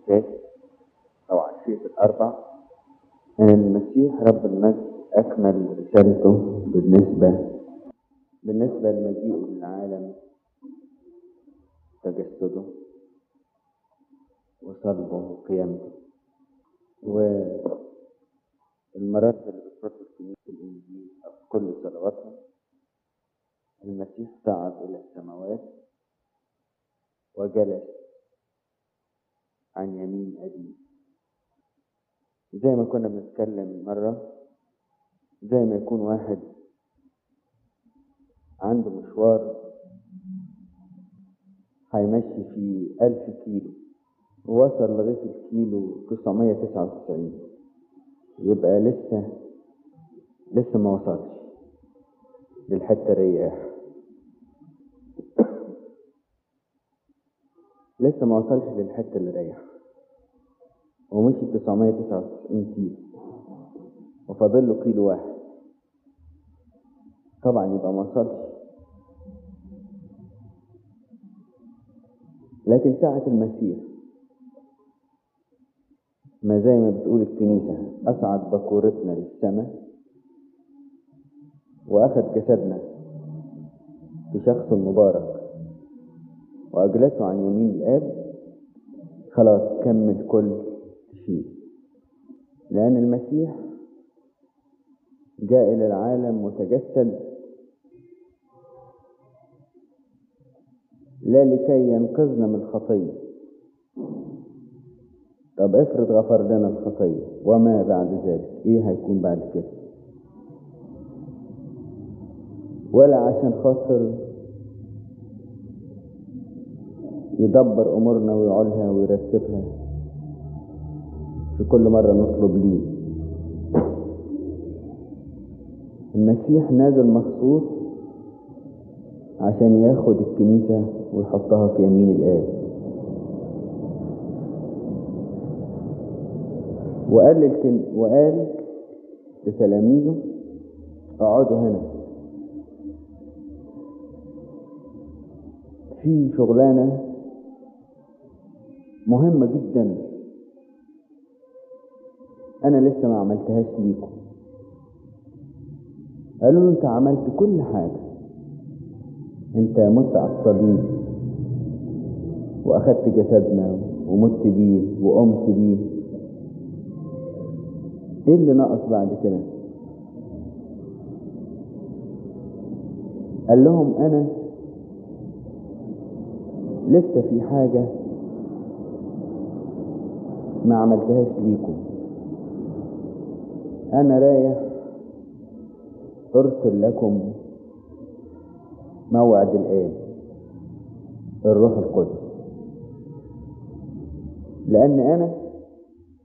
القداس أو عشية الأربع أن المسيح رب المجد أكمل رسالته بالنسبة بالنسبة لمجيئه للعالم تجسده وصلبه وقيامته والمرات اللي بترد الكنيسة الإنجيل أو في كل صلواتها المسيح صعد إلى السماوات وجلس عن يمين أبيه زي ما كنا بنتكلم مرة زي ما يكون واحد عنده مشوار هيمشي في ألف كيلو ووصل لغاية الكيلو تسعمية تسعة وتسعين يبقى لسه لسه ما وصلش للحتة الرياح لسه ما وصلش للحتة اللي ريح ومشي 999 كيلو وفاضل له كيلو واحد طبعا يبقى ما وصلش لكن ساعة المسيح ما زي ما بتقول الكنيسة أصعد بكورتنا للسماء وأخذ جسدنا في شخص مبارك وأجلسه عن يمين الآب خلاص كمل كل شيء لأن المسيح جاء إلى العالم وتجسد لا لكي ينقذنا من الخطية طب افرض غفر لنا الخطية وما بعد ذلك ايه هيكون بعد كده ولا عشان خاطر يدبر امورنا ويعولها ويرتبها في كل مرة نطلب ليه المسيح نازل مخصوص عشان ياخد الكنيسة ويحطها في يمين الآب وقال للكن... وقال لتلاميذه اقعدوا هنا في شغلانة مهمة جدا أنا لسه ما عملتهاش ليكم قالوا له أنت عملت كل حاجة أنت مت على الصليب وأخدت جسدنا ومت بيه وقمت بيه إيه اللي ناقص بعد كده؟ قال لهم أنا لسه في حاجة ما عملتهاش ليكم أنا رايح أرسل لكم موعد الآن الروح القدس لأن أنا